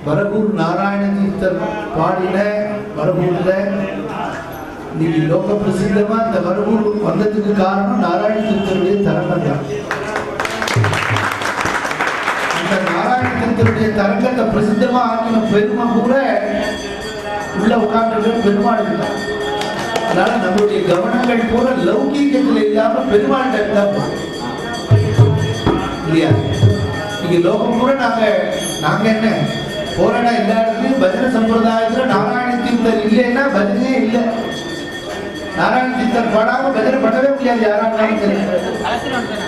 வரகூர் நாராயண தீர்த்தர் பாடின வரகூர்ல இன்னைக்கு லோக பிரசித்தமா இந்த வரகூர் வந்ததுக்கு காரணம் நாராயண தீர்த்தருடைய தரங்கம் தான் இந்த நாராயண தீர்த்தருடைய தரங்கத்தை பிரசித்தமா ஆக்கின பெருமை கூட உள்ள உட்கார்ந்து பெருமாளுக்கு தான் அதனால நம்மளுடைய கவனங்கள் பூரா லௌகீகத்துல இல்லாம பெருமாள்கிட்ட தான் போகும். இல்லையா இங்க லோகம் பூரா நாங்க நாங்க என்ன போராட எல்லா இடத்துலயும் பஜனை சம்பிரதாயத்துல நாராயண தீர்த்தர் இல்லைன்னா பஜனையே இல்லை நாராயண தீர்த்தர் பாடாம பஜனை பண்ணவே முடியாது யாரா இருந்தாலும் சரி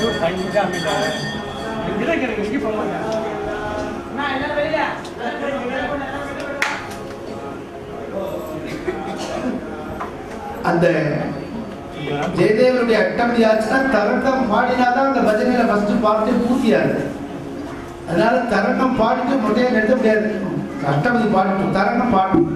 அந்த ஜெயதேவருடைய அட்டமதி ஆச்சுன்னா தரங்கம் பாடினாதான் அந்த பஜனையில ஃபர்ஸ்ட் பாட்டு பூர்த்தியாகுது அதனால தரங்கம் பாடிட்டு முட்டையை நிறுத்த முடியாது அட்டமதி பாடட்டும் தரங்கம் பாடும்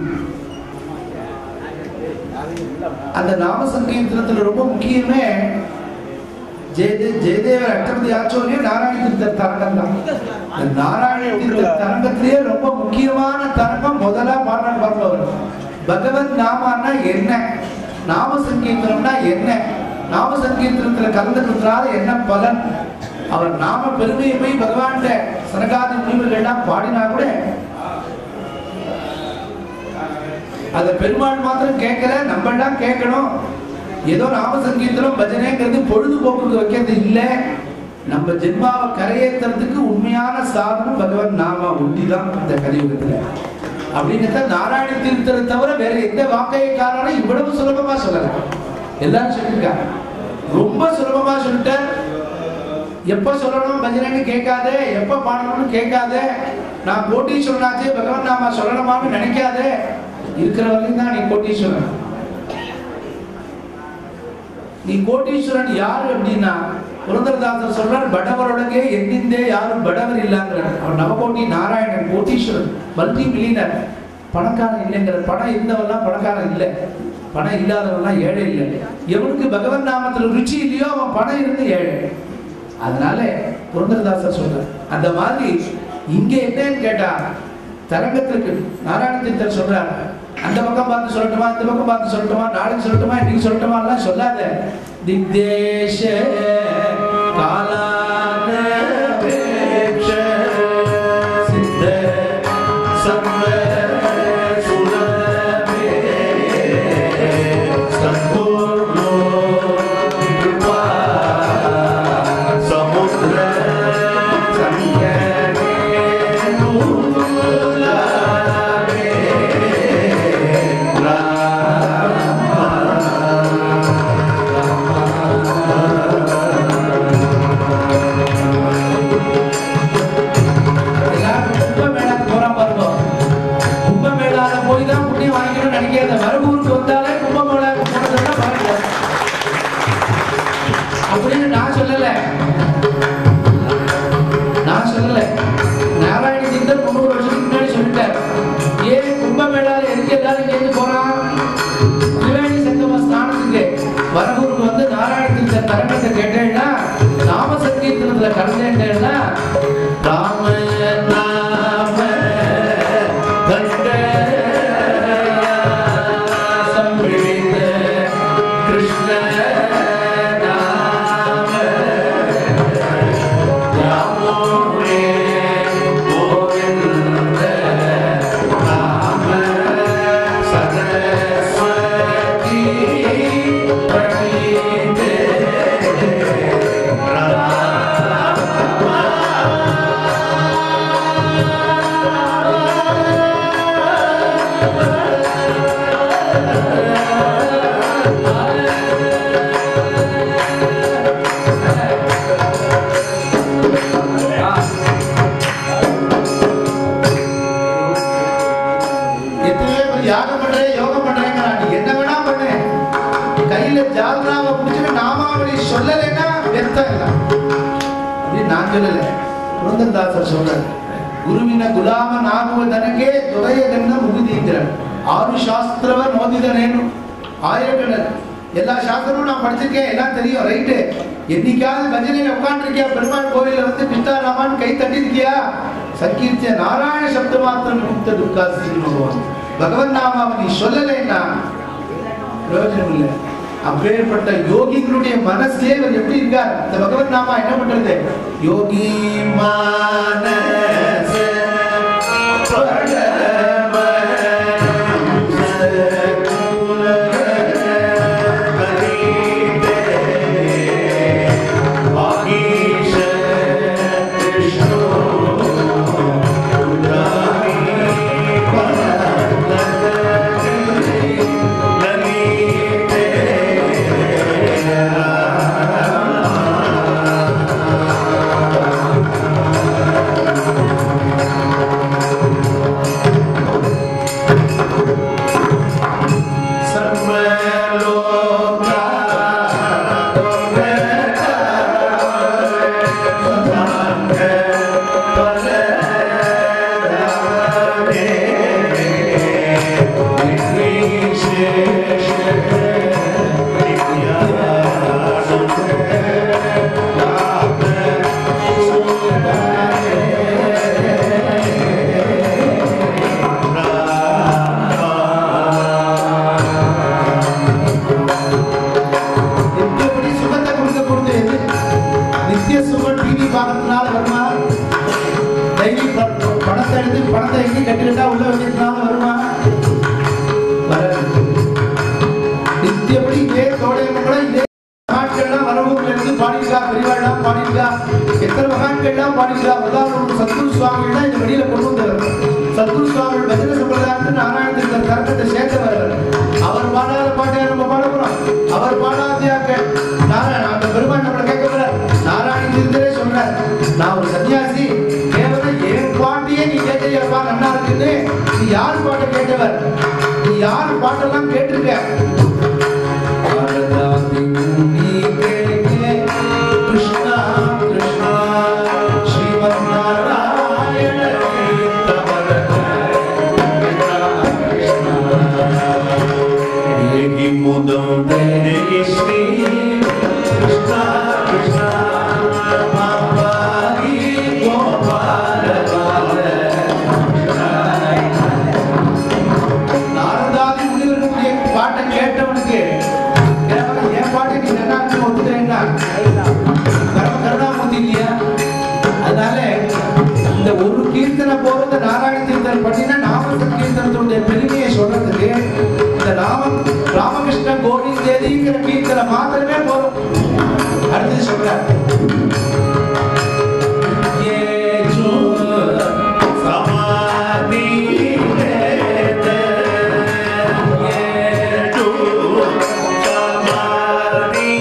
அந்த நாம சங்கீர்த்தனத்துல ரொம்ப முக்கியமே ஜெயதே ஜெயதேவர் அட்டமதி ஆச்சோலியே நாராயண தீர்த்தர் தரங்கம் தான் இந்த நாராயண தீர்த்தர் தரங்கத்திலேயே ரொம்ப முக்கியமான தரங்கம் முதலா பாடுறாரு பார்ப்பவர் பகவத் நாமான்னா என்ன நாம சங்கீர்த்தனம்னா என்ன நாம சங்கீர்த்தனத்துல கலந்துக்கிறதுனால என்ன பலன் அவர் நாம பெருமையை போய் பகவான்கிட்ட சனகாதி முனிவர்கள்லாம் பாடினா கூட அத பெருமாள் மாத்திரம் கேட்கல நம்ம எல்லாம் கேட்கணும் ஏதோ நாம சங்கீர்த்தனம் பஜனைங்கிறது பொழுதுபோக்குக்கு வைக்கிறது இல்ல நம்ம ஜென்மாவை கரையேற்றுறதுக்கு உண்மையான சாதனம் பகவான் நாம ஒட்டிதான் இந்த கலியுகத்துல அப்படிங்கிறத நாராயண தீர்த்தரை தவிர வேற எந்த வாக்கையக்காரனும் இவ்வளவு சுலபமா சொல்லல எல்லாரும் சொல்லியிருக்காங்க ரொம்ப சுலபமா சொல்லிட்டார் எப்ப சொல்லணும் பஜனைன்னு கேட்காதே எப்ப பாடணும்னு கேட்காதே நான் கோட்டீஸ்வரனாச்சே பகவான் நாம சொல்லணுமான்னு நினைக்காதே இருக்கிற வரையும் தான் நீ கோட்டீஸ்வரன் நீ கோட்டீஸ்வரன் யாரு அப்படின்னா புரந்தரதாசர் சொல்றார் படவரொடங்கே எண்ணிந்தே யாரும் படவர் இல்லாங்கிறார் அவர் நவகோட்டி நாராயணன் கோட்டீஸ்வரன் மல்டி மில்லியனர் பணக்காரன் இல்லைங்கிற பணம் இருந்தவெல்லாம் பணக்காரன் இல்லை பணம் இல்லாதவன்லாம் ஏழை இல்லை எவனுக்கு பகவன் நாமத்துல ருச்சி இல்லையோ அவன் பணம் இருந்து ஏழை அதனால புரந்தரதாசர் சொல்றார் அந்த மாதிரி இங்க என்னன்னு கேட்டா தரங்கத்திற்கு நாராயண தீர்த்தர் சொல்றார் அந்த பக்கம் பார்த்து சொல்லட்டுமா இந்த பக்கம் பார்த்து சொல்லட்டுமா நாளைக்கு சொல்லட்டுமா இன்னைக்கு சொல்லட்டுமா எல்லாம் சொல்லாத திக்தேஷ காலான சித்த சம்ப சுரமே சம்பூர்ணோ கிருபா சமுத்திர அப்படின்னு நான் சொல்லல நான் சொல்லல நாராயண தீர்த்தர் முந்நூறு வருஷத்துக்கு முன்னாடி சொல்லிட்டார் ஏன் கும்பமேளால எதுக்கு எல்லாரும் கேட்டு போறான் திரிவேணி சங்கம ஸ்நானத்துக்கு வரகூருக்கு வந்து நாராயண தீர்த்தர் தரங்கத்தை கேட்டேன்னா நாம சங்கீர்த்தனத்துல கலந்தேன்னா ராம நாம கண்டயா சம்பிரித கிருஷ்ண நாம ராமோரே கோவிந்த ராம சரஸ்வதி பிரணிதே எத்தனையோ பேர் யாகம் பண்றேன் யோகம் பண்றேங்கிறான் நீ என்ன வேணா பண்ணு கையில ஜால்ராவை பிடிச்சிட்டு நாமாவளி சொல்லலைன்னா வெத்தம் இல்லை அப்படின்னு நான் சொல்லல புரந்தரதாசர் சொல்றாரு ಗುರುವಿನ ಗುಲಾಮನಾಗುವುದನಗೆ ದೊರೆಯದನ್ನ ಮುಗಿದೀಂದಿರன் ஆறு சாஸ்திரவ மோதிதனேன்னு ஆயிரக்கணர் எல்லா சாஸ்திரமும் நான் படிச்சிருக்கேன் எல்லாம் தெரியும் ரைட்டு என்னைக்காவது பஜனையில உட்காந்துருக்கியா பெருமாள் கோயில வந்து கிருஷ்ணாராமான் கை தட்டிருக்கியா சங்கீர்த்திய நாராயண சப்த மாத்திரம் முக்த துர்காசி பகவான் பகவன் நாமாவை நீ சொல்லலைன்னா பிரயோஜனம் இல்லை அப்பேற்பட்ட யோகிகளுடைய மனசே இவர் எப்படி இருக்கார் இந்த பகவன் நாமா என்ன பண்றது யோகி மானச நித்தியப்படி சுகத்தை கொடுக்க கொடுத்து எது நித்திய சுகம் டிவி பார்க்கறதுனால வருமா டெய்லி பணத்தை எடுத்து பணத்தை எங்கே கட்டிக்கிட்டா உள்ள வச்சிருக்கனால வருமா வராது நித்தியப்படி இதே தோடையமங்கலம் இதே மகான்கள்லாம் வரவூர்ல இருந்து பாடியிருக்கா பெரியவாள்லாம் பாடியிருக்கா எத்தனை மகான்கள்லாம் பாடியிருக்கா உதாரணம் சத்குரு சுவாமிகள்லாம் இந்த வெளியில கொண்டு வந்தவர் சத்குரு சுவாமிகள் பஜனை சம்பிரதாயத்தை நாராயணத்திற்கு தர்க்கத்தை சேர்த்தவர் அவர் பாடாத பாட்டை நம்ம பாட போறோம் அவர் பாடாதையாக்க நாராயண அந்த பெருமான் நம்மளை கேட்க போற நாராயண தீர்த்தரே சொல்றார் நான் ஒரு சன்னியாசி கேவலம் என் பாட்டையே நீ கேட்கறியப்பா நல்லா இருக்குன்னு நீ யார் பாட்டை கேட்டவர் நீ யார் பாட்டெல்லாம் கேட்டிருக்க வரதாதி நீ கேட்க கிருஷ்ணா கிருஷ்ணா ஸ்ரீமன் நாராயண முதம் ஸ்ரீ கிருஷ்ணா கிருஷ்ணா மாபாகி கோபால நாரதாதி முனிவர்களுடைய பாட்டை கேட்டவனுக்கு கேவலம் என் பாட்டை நீ நல்லா இருக்கு ஒத்துக்கிறேன்னா கர்ம கருணாமூர்த்தி இல்லையா அதனால இந்த ஒரு கீர்த்தனை போறது நாராயண கீர்த்தனை பண்ணினா நாம கீர்த்தனத்துடைய பெருமையை சொல்றதுக்கு இந்த நாம ராமகிருஷ்ண கோவிந்தேதிங்கிற கீர்த்தனை மாத்திரமே போதும் அடுத்தது சொல்றார் ஏ ஜோ சமாதி சமாதி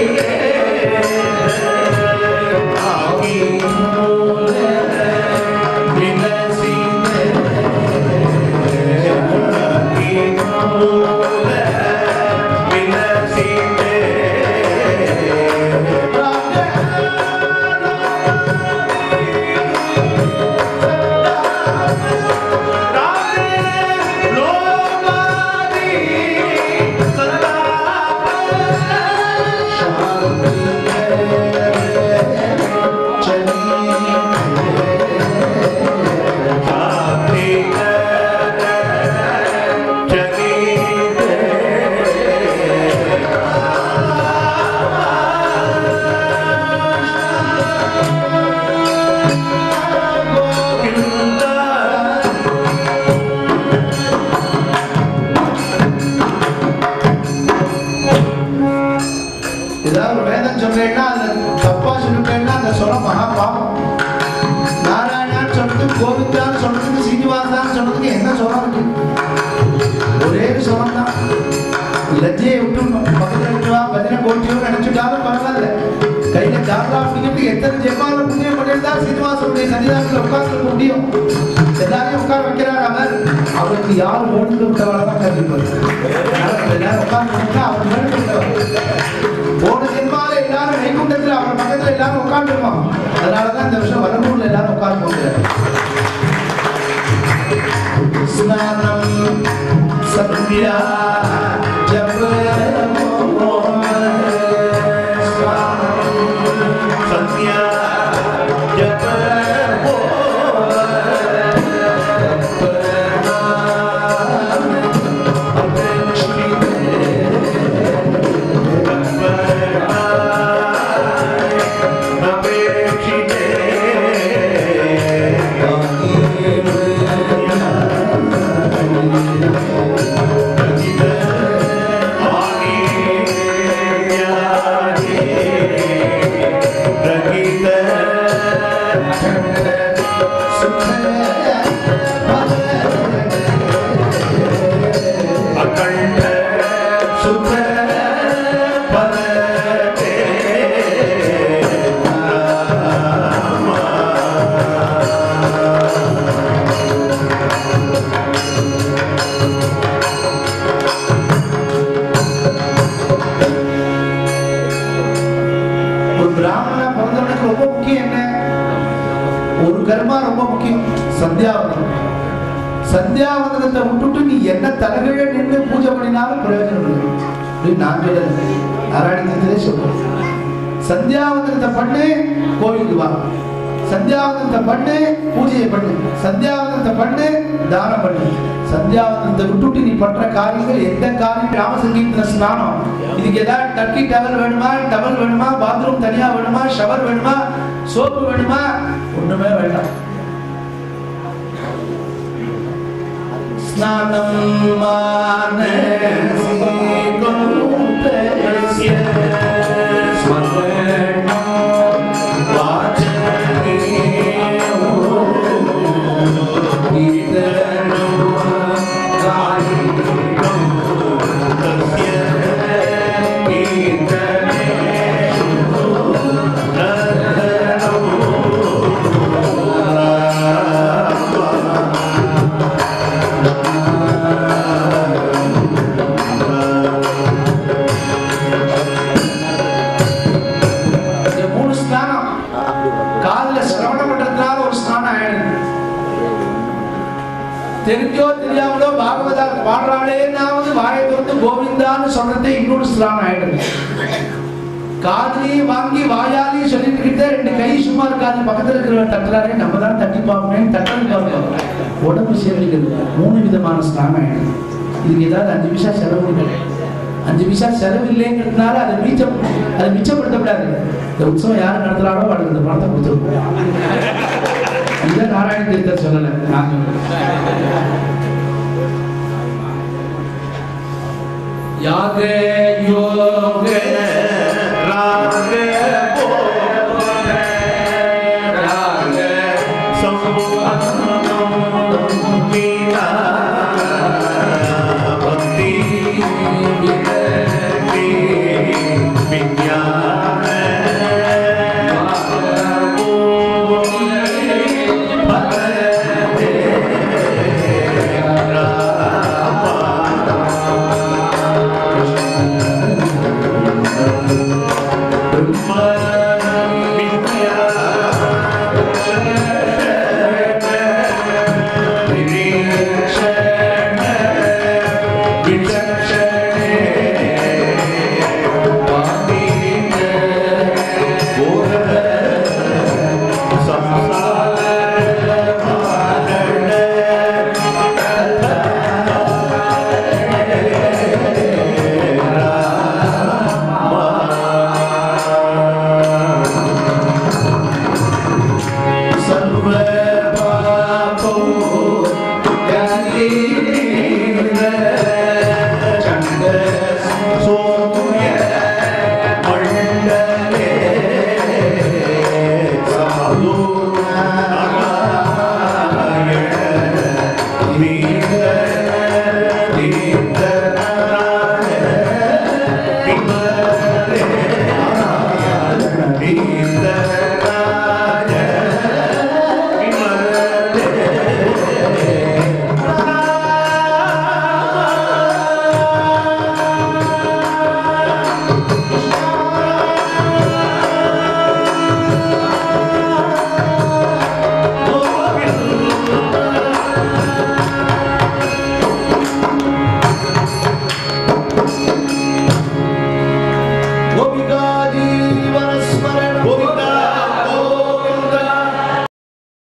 ஏதாவது ஒரு வேதம் சொல்றேன்னா அதுல தப்பா சொல்லிட்டேன்னா அந்த சொல்ல மகா பாவம் நாராயணான்னு சொல்றது கோவிந்தான்னு சொல்றதுக்கு சீனிவாசான்னு சொல்றதுக்கு என்ன சொல்ல இருக்கு ஒரே ஒரு சொல்லம் தான் லஜ்ஜையை விட்டு பக்கத்துல விட்டுவா பஜனை கோட்டியோ நினைச்சுட்டாலும் பரவாயில்ல கையில ஜாதா அப்படிங்கிறது எத்தனை ஜென்மாவில புண்ணியம் பண்ணியிருந்தா சீனிவாசனுடைய சன்னிதானத்தில் உட்கார்ந்து முடியும் எல்லாரையும் உட்கார வைக்கிறார் அவர் அவருக்கு யார் வேணும்னு விட்டவரை தான் கருதிப்பார் எல்லாரும் உட்கார்ந்து அவர் வேணும்னு விட்டவர் போன ஜென்மால எல்லாரும் வைகுண்டத்துல அவர் பக்கத்துல எல்லாரும் உட்காந்துருப்போம் அதனாலதான் இந்த வருஷம் வரம்பூர்ல எல்லாரும் உட்கார்ந்து போகிறார் ஸ்நானம் சத்யா ஜப சத்யா ஜப கர்மா ரொம்ப முக்கியம் சந்தியாவதனம் சந்தியாவதனத்தை விட்டுட்டு நீ என்ன தலைகீழ நின்று பூஜை பண்ணினாலும் பிரயோஜனம் இல்லை அப்படின்னு நான் சொல்லல நாராயணத்திலே சொல்றேன் சந்தியாவதனத்தை பண்ணு கோயிலுக்கு வா சந்தியாவதனத்தை பண்ணு பூஜையை பண்ணு சந்தியாவதனத்தை பண்ணு தானம் பண்ணு சந்தியாவதனத்தை விட்டுட்டு நீ பண்ற காரியங்கள் எந்த காரியம் ராமசங்கீர்த்தன ஸ்நானம் இதுக்கு ஏதாவது டர்க்கி டவல் வேணுமா டவல் வேணுமா பாத்ரூம் தனியா வேணுமா ஷவர் வேணுமா சோப்பு வேணுமா ஒண்ணுமே வேண்டாம் स्नानं मानसि कौन्तेयस्य स्मरणं वाचनीयो कीर्तनं गायिनं तस्य कीर्तनेषु இந்த மூணு ஸ்நானம் காதுல சிரவணம் பண்றதுனால ஒரு ஸ்நானம் ஆயிடுது தெரிஞ்சோ தெரியாமலோ பாகவதா பாடுறாளேனாவது வாயை திறந்து கோவிந்தான்னு சொல்றதே இன்னொரு ஸ்நானம் ஆயிடுது காதுலயும் வாங்கி வாயாலையும் சொல்லிட்டு கிட்டே ரெண்டு கை சும்மா இருக்காது பக்கத்துல இருக்கிறவன் தட்டுறாரே நம்ம தான் தட்டி பார்ப்போம் தட்டது பார்ப்போம் உடம்பு சேமிக்கிறது மூணு விதமான ஸ்நானம் ஆயிடுது இதுக்கு ஏதாவது அஞ்சு நிமிஷம் செலவு இல்லை அஞ்சு நிமிஷம் செலவு இல்லைங்கிறதுனால அதை மிச்சம் அதை மிச்சப்படுத்தக்கூடாது இந்த உற்சவம் யார் நடத்துறாரோ அவளுக்கு இந்த பணத்தை கொடுத்துருக்கோம் இதை நாராயண தீர்த்தர் சொல்லலை நான் சொல்றேன். யாகே